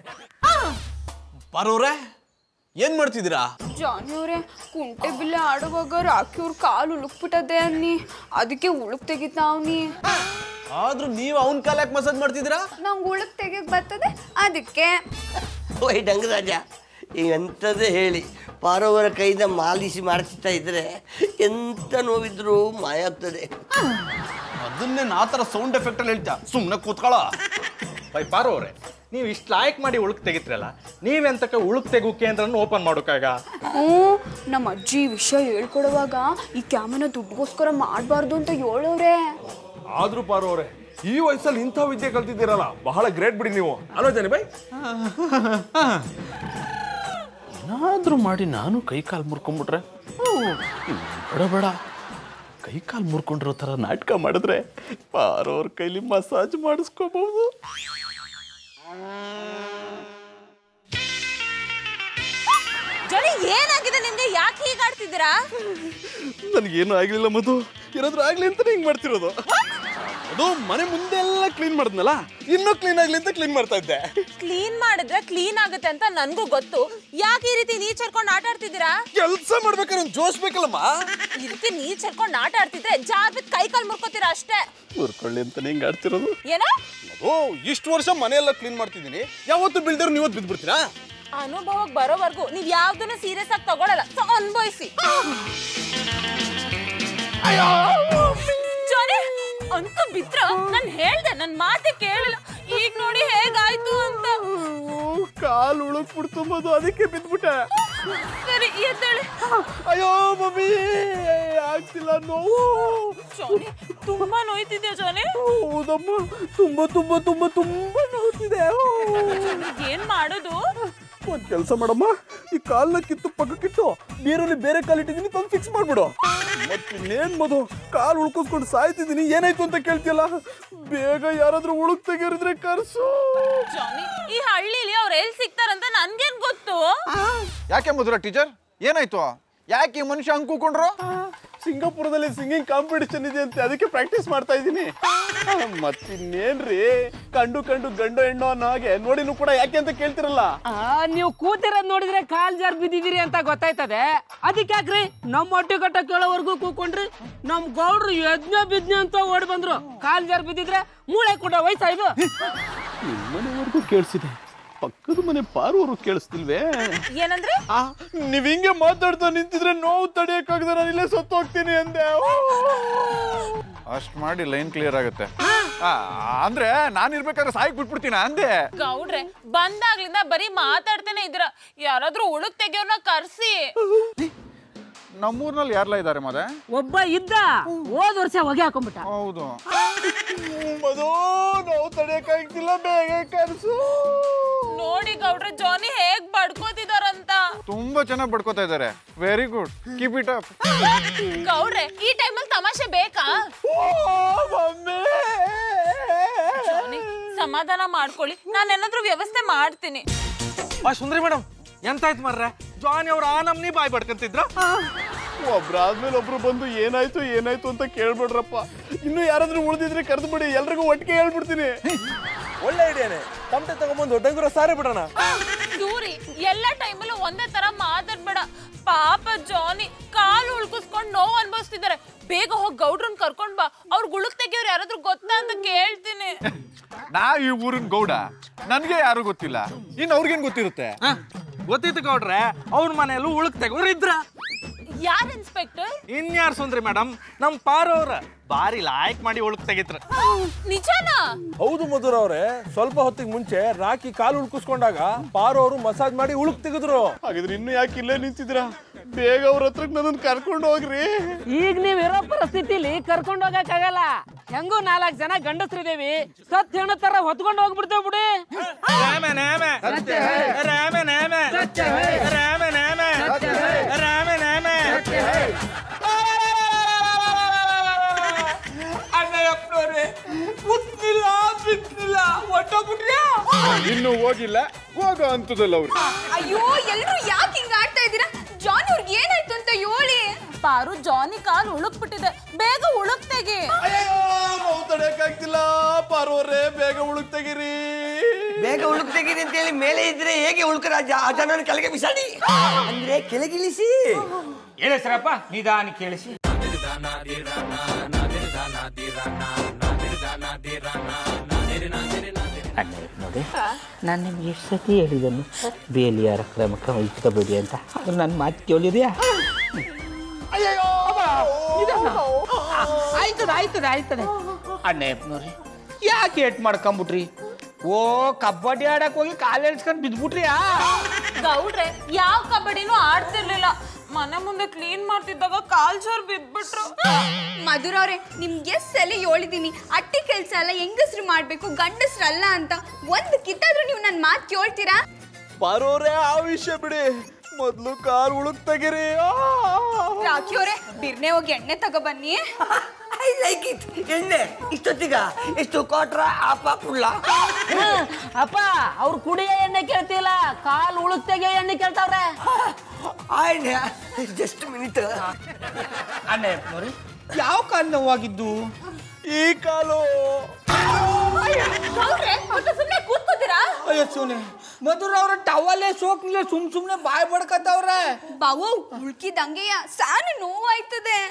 ಪಾರವ್ರೆ ಏನ್ ಮಾಡ್ತಿದ್ದೀರಾ ಜಾನಿ ಅವ್ರೆ ಕುಂಟೆ ಬಿಲ್ಲೆ ಆಡುವಾಗ ರಾಖಿ ಅವ್ರ ಕಾಲು ಉಳುಕ್ಬಿಟ್ಟದೆ ಅನ್ನಿ ಅದಕ್ಕೆ ಉಳುಕ್ ತೆಗಿತಾವ್ನಿ ಆದ್ರೂ ನೀವು ಅವನ್ ಕಾಲ ಯಾಕೆ ಮಸಾಜ್ ಮಾಡ್ತಿದ್ದೀರಾ ನಂಗೆ ಉಳುಕ್ ತೆಗಿಯಕ್ ಬರ್ತದೆ ಅದಕ್ಕೆ ಓಯ್ ಡಂಗರಾಜ ಎಂಥದ್ದು ಹೇಳಿ ಪಾರವರ ಕೈದ ಮಾಲಿಸಿ ಮಾಡ್ತಾ ಇದ್ರೆ ಎಂತ ನೋವಿದ್ರೂ ಮಾಯ ಆಗ್ತದೆ ಅದನ್ನೇ ನಾ ತರ ಸೌಂಡ್ ಎಫೆಕ್ಟ್ ಅಲ್ಲಿ ಹೇಳ್ತಾ ಸುಮ್ನೆ ಕೂತ್ಕೊಳ್ಳ ಬೈ ಪಾರವ್ರೆ ನೀವು ಇಷ್ಟು ಲಾಯಕ್ ಮಾಡಿ ಉಳುಕ್ ತೆಗಿತ್ರಲ್ಲ ನೀವೆಂತಕ ಉಳುಕ್ ತೆಗು ಕೇಂದ್ರನ ಓಪನ್ ಮಾಡೋಕ್ಕಾಗ ಹ್ಞೂ ನಮ್ಮ ಅಜ್ಜಿ ಈ ವಿಷಯ ಹೇಳ್ಕೊಡುವಾಗ ಈ ಕ್ಯಾಮನ ದುಡ್ಡುಗೋಸ್ಕರ ಮಾಡಬಾರ್ದು ಅಂತ ಹೇಳೋರೆ ಆದ್ರೂ ಪಾರು ಅವರೇ ಈ ವಯಸ್ಸಲ್ಲಿ ಇಂಥ ವಿದ್ಯೆ ಕಲ್ತಿದ್ದೀರಲ್ಲ ಬಹಳ ಗ್ರೇಟ್ ಬಿಡಿ ನೀವು ಅಲ್ವಾ ಜನಿ ಬೈ ಏನಾದರೂ ಮಾಡಿ ನಾನು ಕೈ ಕಾಲು ಮುರ್ಕೊಂಡ್ಬಿಟ್ರೆ ಬೇಡ ಬೇಡ ಕೈ ಕಾಲು ಮುರ್ಕೊಂಡಿರೋ ಥರ ನಾಟಕ ಮಾಡಿದ್ರೆ ಪಾರೋರ್ ಕೈಲಿ ಮಸಾಜ್ ಮಾಡಿಸ್ಕೋಬಹುದು ಜೊಲಿ ಏನಾಗಿದೆ ನಿಮ್ಗೆ ಯಾಕೆ ಹೀಗಾಡ್ತಿದ್ದೀರಾ ನನಗೇನು ಆಗ್ಲಿಲ್ಲ ಮಧು ಏನಾದ್ರೂ ಆಗ್ಲಿ ಅಂತ ಹಿಂಗ್ ಮಾಡ್ತಿರೋದು ಅದು ಮನೆ ಮುಂದೆ ಎಲ್ಲ ಕ್ಲೀನ್ ಮಾಡಿದ್ನಲ್ಲ ಇನ್ನೂ ಕ್ಲೀನ್ ಆಗ್ಲಿ ಅಂತ ಕ್ಲೀನ್ ಮಾಡ್ತಾ ಇದ್ದೆ ಕ್ಲೀನ್ ಮಾಡಿದ್ರೆ ಕ್ಲೀನ್ ಆಗುತ್ತೆ ಅಂತ ನನ್ಗೂ ಗೊತ್ತು ಯಾಕೆ ಈ ರೀತಿ ನೀರ್ ಚರ್ಕೊಂಡು ಆಟ ಆಡ್ತಿದ್ದೀರಾ ಕೆಲಸ ಮಾಡ್ಬೇಕಾದ್ರೆ ಒಂದು ಜೋಶ್ ಬೇಕಲ್ಲಮ್ಮ ಈ ರೀತಿ ನೀರ್ ಚರ್ಕೊಂಡು ಆಟ ಆಡ್ತಿದ್ರೆ ಜಾರ್ ಬಿದ್ದು ಕೈ ಕಾಲ್ ಮುರ್ಕೋತೀರಾ ಅಷ್ಟೇ ಮುರ್ಕೊಳ್ಳಿ ಅಂತ ಹಿಂಗ್ ಆಡ್ತಿರೋದು ಏನ ಓ ಇಷ್ಟು ವರ್ಷ ಮನೆಯೆಲ್ಲ ಕ್ಲೀನ್ ಮಾಡ್ತಿದ್ದೀನಿ ಯಾವತ್ತು ಬಿಲ್ಡರ್ ನೀವತ್ತು ಬಿದ್ಬಿಡ್ತೀರಾ ಅನುಭವಕ್ಕೆ ಬರೋವರೆಗೂ ನೀವ್ ಯಾವ್ದನ್ನು ಸೀರಿಯಸ್ ಆಗಿ ತಗೊಳಲ್ಲ ಸೊ ಅನ್ಭವಿಸಿ ಜಾನಿ ಅಂತ ಬಿದ್ರ ನಾನ್ ಹೇಳ್ದೆ ನನ್ ಮಾತೆ ಕೇಳಿಲ್ಲ ಈಗ ನೋಡಿ ಹೇಗಾಯ್ತು ಅಂತ ಕಾಲು ಉಳುಕ್ ಬಿಡ್ತು ಮಧು ಅದಕ್ಕೆ ಬಿದ್ಬಿಟ್ಟೆ ಸರಿ ಎದ್ದೇಳಿ ಅಯ್ಯೋ ಮಮ್ಮಿ ಆಗ್ತಿಲ್ಲ ನೋವು ಜಾನಿ ತುಂಬಾ ನೋಯ್ತಿದ್ಯಾ ಜಾನಿ ಹೌದಮ್ಮ ತುಂಬಾ ತುಂಬಾ ತುಂಬಾ ತುಂಬಾ ನೋವ್ತಿದೆ ಏನ್ ಮಾಡೋದು ಒಂದ್ ಕೆಲಸ ಮಾಡಮ್ಮ ಈ ಕಾಲ್ನ ಕಿತ್ತು ಪಕ್ಕಕ್ಕಿಟ್ಟು ನೀರಲ್ಲಿ ಬೇರೆ ಕಾಲಿಟ್ಟಿದ್ದೀನಿ ತಂದು ಫಿಕ್ಸ್ ಮಾಡ್ಬಿಡು ಮತ್ತಿನ್ನೇನ್ ಮಧು ಕಾಲು ಉಳ್ಕೊಸ್ಕೊಂಡು ಸಾಯ್ತಿದ್ದೀನಿ ಏನಾಯ್ತು ಅಂತ ಕೇಳ್ತಿಯಲ್ಲ ಬೇಗ ಯಾರಾದ್ರೂ ಉಳುಕ್ ತೆಗೀರಿದ್ರೆ ಕರ್ಸು ಜಾನಿ ಈ ಹಳ್ಳಿಲಿ ಅವ್ರು ಎಲ್ಲಿ ಸಿಗ್ತಾರಂತ ನನ್ಗೇನ್ ಗೊತ್ತು ಯಾಕೆ ಮಧುರ ಟೀಚರ್ ಏನಾಯ್ತು ಯಾಕೆ ಈ ಮನುಷ್ಯ ಹಂಗ್ ಕೂಕೊಂಡ್ರು ಸಿಂಗಾಪುರದಲ್ಲಿ ಸಿಂಗಿಂಗ್ ಕಾಂಪಿಟಿಷನ್ ಇದೆ ಅಂತ ಅದಕ್ಕೆ ಪ್ರಾಕ್ಟೀಸ್ ಮಾಡ್ತಾ ಇದ್ದೀನಿ ಮತ್ತಿನ್ನೇನ್ರಿ ಕಂಡು ಕಂಡು ಗಂಡು ಹೆಣ್ಣು ಅನ್ನೋ ಹಾಗೆ ನೋಡಿನೂ ಕೂಡ ಯಾಕೆ ಅಂತ ಕೇಳ್ತಿರಲ್ಲ ಆ, ನೀವು ಕೂತಿರೋದ್ ನೋಡಿದ್ರೆ ಕಾಲ್ ಜಾರ್ ಬಿದ್ದಿದ್ದೀರಿ ಅಂತ ಗೊತ್ತಾಯ್ತದೆ ಅದಕ್ಕೆ ಯಾಕ್ರಿ ನಮ್ಮ ಹೊಟ್ಟೆ ಕಟ್ಟ ಕೇಳೋವರೆಗೂ ಕೂಕೊಂಡ್ರಿ ನಮ್ ಗೌಡ್ರು ಯಜ್ಞ ಬಿದ್ನೆ ಅಂತ ಓಡಿ ಬಂದ್ರು ಕಾಲ್ ಜಾರ್ ಬಿದ್ದಿದ್ರೆ ಮೂಳೆ ಕೊಡ ವಯಸ್ಸ ಇದು ನಿಮ್ಮನೆವರೆಗೂ ಕೇಳಿಸಿದೆ ಪಕ್ಕದ ಮನೆ ಪಾರುವರು ಕೇಳಿಸ್ತಿಲ್ವೇ ಏನಂದ್ರೆ ನೀವ್ ಹಿಂಗೆ ಮಾತಾಡ್ತಾ ನಿಂತಿದ್ರೆ ನೋವು ತಡೆಯಕ್ಕಾಗದ ನಾನು ಇಲ್ಲೇ ಸತ್ತು ಹೋಗ್ತೀನಿ ಅಂದೆ ಅಷ್ಟ್ ಮಾಡಿ ಲೈನ್ ಕ್ಲಿಯರ್ ಆಗುತ್ತೆ ಆ, ಅಂದ್ರೆ ನಾನು ಇರ್ಬೇಕಾದ್ರೆ ಸಾಯಕ್ ಬಿಟ್ಬಿಡ್ತೀನ ಅಂದೆ ಗೌಡ್ರೆ ಬಂದಾಗ್ಲಿಂದ ಬರೀ ಮಾತಾಡ್ತಾನೆ ಇದ್ರ ಯಾರಾದ್ರೂ ಉಳುಕ್ ತೆಗಿಯೋರ್ನ ಕರ್ಸಿ ನಮ್ಮೂರ್ನಲ್ಲಿ ಯಾರೆಲ್ಲ ಇದ್ದಾರೆ ಮದೆ ಒಬ್ಬ ಇದ್ದ ಹೋದ್ ವರ್ಷ ಹೊಗೆ ಹಾಕೊಂಡ್ಬಿಟ್ಟ ಹೌದು ಮಧು ನೋವು ತಡೆಯಕ್ಕಾಗ್ತಿಲ್ಲ ಬೇಗ ಕರ್ಸು ನೋಡಿ ಗೌಡ್ರೆ ಜಾನಿ ಹೇಗ್ ಬಡ್ಕೋತಿದಾರಂತ ತುಂಬಾ ಚೆನ್ನಾಗಿ ಬಡ್ಕೋತಾ ಇದ್ದಾರೆ very good keep it up ಗೌಡ್ರೆ ಈ ಟೈಮಲ್ಲಿ ತಮಾಷೆ ಬೇಕಾ ಜಾನಿ ಸಮಾಧಾನ ಮಾಡ್ಕೊಳ್ಳಿ ನಾನು ಏನಾದ್ರೂ ವ್ಯವಸ್ಥೆ ಮಾಡ್ತೀನಿ ಆ ಸುಂದ್ರಿ ಮೇಡಮ್ ಎಂತಾಯ್ತು ಮರ್ರೆ ಜಾನಿ ಅವ್ರು ಆ ನಮ್ನಿ ಬಾಯ್ ಬಡ್ಕಂತಿದ್ರ ಒಬ್ರಾದ್ಮೇಲೆ ಒಬ್ರು ಬಂದು ಏನಾಯ್ತು ಏನಾಯ್ತು ಅಂತ ಕೇಳ್ಬಿಡ್ರಪ್ಪ ಇನ್ನು ಯಾರಾದ್ರೂ ಉಳಿದಿದ್ರೆ ಕರೆದು ಬಿಡಿ ಎಲ್ರಿಗೂ ಒಟ್ಟಿಗೆ ಹೇಳ್ಬಿಡ್ತೀನಿ ಒಳ್ಳೆ ಐಡಿಯಾನೆ ತಮಟೆ ತಗೊಂಬಂದು ಡಂಗುರ ಸಾರೇ ಬಿಡೋಣ ದೂರಿ ಎಲ್ಲ ಟೈಮಲ್ಲೂ ಒಂದೇ ತರ ಮಾತಾಡ್ಬೇಡ ಪಾಪ ಜಾನಿ ಕಾಲು ಉಳ್ಕಿಸ್ಕೊಂಡು ನೋವು ಅನ್ಭವಿಸ್ತಿದ್ದಾರೆ ಬೇಗ ಹೋಗಿ ಗೌಡ್ರನ್ ಕರ್ಕೊಂಡ್ ಬಾ ಅವ್ರ ಗುಳುಕ್ ತೆಗಿಯೋರು ಯಾರಾದ್ರೂ ಗೊತ್ತಾ ಅಂತ ಕೇಳ್ತೀನಿ ನಾ ಈ ಊರಿನ ಗೌಡ ನನ್ಗೆ ಯಾರು ಗೊತ್ತಿಲ್ಲ ಇನ್ನು ಅವ್ರಿಗೇನ್ ಗೊತ್ತಿರುತ್ತೆ ಗೊತ್ತಿತ್ತು ಗೌಡ್ರೆ ಅವ್ರ ಮನೆಯಲ್ಲೂ ಉಳುಕ್ ತೆಗೋರು ಇದ್ರ ಯಾರ್ ಇನ್ಸ್ಪೆಕ್ಟರ್ ಇನ್ಯಾರು ಸುಂದ್ರಿ ಮೇಡಮ್ ನಮ್ ಪಾರು ಅವ್ರ ಬಾರಿ ಲಾಯಕ್ ಮಾಡಿ ಉಳುಕ್ ತೆಗಿತ್ರ ನಿಜನಾ ಹೌದು ಮಧುರ ಅವರೇ ಸ್ವಲ್ಪ ಹೊತ್ತಿಗೆ ಮುಂಚೆ ರಾಕಿ ಕಾಲು ಉಳ್ಕಿಸ್ಕೊಂಡಾಗ ಪಾರು ಅವರು ಮಸಾಜ್ ಮಾಡಿ ಉಳುಕ್ ತೆಗೆದ್ರು ಹಾಗಾದ್ರೆ ಇನ್ನು ಯಾಕೆ ಇಲ್ಲೇ ನಿಂತಿದ್ದೀರಾ ಬೇಗ ಅವ್ರ ಹತ್ರಕ್ಕೆ ನನ್ನನ್ನು ಕರ್ಕೊಂಡು ಹೋಗ್ರಿ ಈಗ ನೀವ್ ಇರೋ ಪರಿಸ್ಥಿತಿಲಿ ಕರ್ಕೊಂಡ್ ಹೋಗಕ್ಕಾಗಲ್ಲ ಹೆಂಗೂ ನಾಲ್ಕು ಜನ ಗಂಡಸ್ರಿದೇವಿ ಸತ್ ಹೆಣ್ಣು ತರ ಹೊತ್ಕೊಂಡು ಹೋಗ್ಬಿಡ್ತೇವ್ ಬಿಡಿ ರಾಮ ನಾಮ ರಾಮ ನಾಮ ರಾಮ ನಾಮ ರಾಮ ನಾಮ ಅಣ್ಣಯ್ಯಪ್ಪನವ್ರೆ ಕುತ್ನಿಲ್ಲ ಬಿತ್ನಿಲ್ಲ ಹೊಟ್ಟೋಗ್ಬಿಟ್ರ್ಯಾ ಇನ್ನು ಹೋಗಿಲ್ಲ ಹೋಗೋ ಅಂತದಲ್ಲ ಅವ್ರು ಅಯ್ಯೋ ಎಲ್ರು ಯಾಕೆ ಹಿಂಗ ಆಡ್ತಾ ಇದ್ದೀರಾ ಜಾನ್ ಅವ್ರಿಗೆ ಏನಾಯ್ತು ಅಂತ ಹೇಳಿ ಪಾರು ಜಾನಿ ಕಾಲು ಉಳುಕ್ ಬಿಟ್ಟಿದೆ ಬೇಗ ಉಳುಕ್ ತೆಗಿ ಅಯ್ಯೋ ನೋವು ತಡೆಯಕ್ಕಾಗ್ತಿಲ್ಲ ಪಾರ್ವರೇ ಬೇಗ ಉಳುಕ್ ತೆಗೀರಿ ಬೇಗ ಉಳುಕ್ ತೆಗೀರಿ ಅಂತ ಹೇಳಿ ಮೇಲೆ ಇದ್ರೆ ಹೇಗೆ ಉಳುಕ ರಾಜ ಆ ಜನನ ಕೆಳಗೆ ಬಿಸಾಡಿ ಅಂದ್ರೆ ಕೆಳಗಿಳಿಸಿ ಹೇಳಿಸ್ರಪ್ಪ ನಿಧಾನ ಕೇಳಿಸಿ ಅಣ್ಣ ನೋಡಿ ನಾನು ನಿಮ್ಗೆ ಎಷ್ಟು ಸತಿ ಹೇಳಿದನು ಬೇಲಿಯಾರ ಕ್ರಮಕ್ಕ ಇಟ್ಕೋಬೇಡಿ ಅಂತ ಅದು ನನ್ನ ಮಾತು ಕೇಳಿದ್ಯಾ ಆಯ್ತದ ಆಯ್ತದ ಆಯ್ತದೆ ಅಣ್ಣ ನೋಡ್ರಿ ಯಾಕೆ ಏಟ್ ಮಾಡ್ಕೊಂಬಿಟ್ರಿ ಓ ಕಬಡ್ಡಿ ಆಡಕ್ ಹೋಗಿ ಕಾಲು ಎಳ್ಸ್ಕೊಂಡ್ ಬಿದ್ಬಿಟ್ರಿಯಾ ಗೌಡ್ರೆ ಯಾವ ಕಬಡ್ಡಿನೂ ಆಡ್ತಿರ್ಲಿಲ್ಲ ಮನೆ ಮುಂದೆ ಕ್ಲೀನ್ ಮಾಡ್ತಿದ್ದಾಗ ಕಾಲ್ ಜಾರ್ ಬಿದ್ಬಿಟ್ರು ಮಧುರ ಅವ್ರೆ ನಿಮ್ಗೆ ಎಷ್ಟ್ ಸಲ ಹೇಳಿದೀನಿ ಅಟ್ಟಿ ಕೆಲಸ ಎಲ್ಲ ಹೆಂಗಸ್ರು ಮಾಡ್ಬೇಕು ಗಂಡಸ್ರಲ್ಲ ಅಂತ ಒಂದು ಕಿತ್ತಾದ್ರೂ ನೀವು ನನ್ನ ಮಾತು ಕೇಳ್ತೀರಾ ಬರೋರೇ ಆ ವಿಷಯ ಬಿಡಿ ಮೊದ್ಲು ಕಾಲ್ ಉಳುಕ್ ತೆಗಿರಿ ಆ! ರಾಖಿ ಅವರೇ ಬಿರ್ನೆ ಹೋಗಿ ಎಣ್ಣೆ ತಗೊಬನ್ನಿ ಐ ಲೈಕ್ ಇಟ್ ಎಣ್ಣೆ ಇಷ್ಟೊತ್ತಿಗ ಎಷ್ಟು ಕೊಟ್ರ ಆಪ ಕುಳ್ಳ ಅಪ್ಪ ಅವ್ರು ಕುಡಿಯೋ ಎಣ್ಣೆ ಕೇಳ್ತಿಲ್ಲ ಕಾಲ್ ಉಳುಕ್ತೆಗೆ ಎಣ್ಣೆ ಕೇಳ್ತಾವ್ರೆ ಆಯ್ನೆ ಜಸ್ಟ್ ಮಿನಿಟ್ ಅಣ್ಣೆ ನೋಡಿ ಯಾವ ಕಾಲ್ ನೋವಾಗಿದ್ದು ಈ ಕಾಲು ಗೌಡ್ರೆ ಸುಮ್ಮನೆ ಕೂತ್ಕೋತೀರಾ ಅಯ್ಯೋ ಸೋನೆ ಮಧುರ ಅವ್ರ ಟವಲ್ಲೇ ಸೋಕ್ನಿಲ್ಲ ಸುಮ್ ಸುಮ್ನೆ ಬಾಯ್ ಬಡ್ಕತ್ತವ್ರೆ ಬಾವು ಉಳ್ಕಿದಂಗೆಯ ಸಾನು ನೋವಾಯ್ತದೆ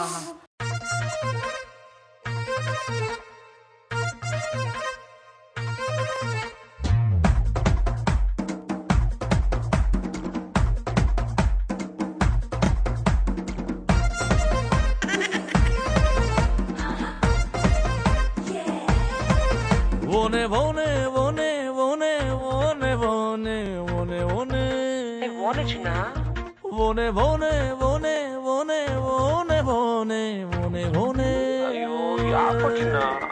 Vone, vone, vone, vone, vone, vone, vone, vone. Vone, ಚಿನ್ನ Vone, vone, vone, vone, vone, vone, vone, vone. ಅಯ್ಯೋ ಯಾಕೋ ಚಿನ್ನ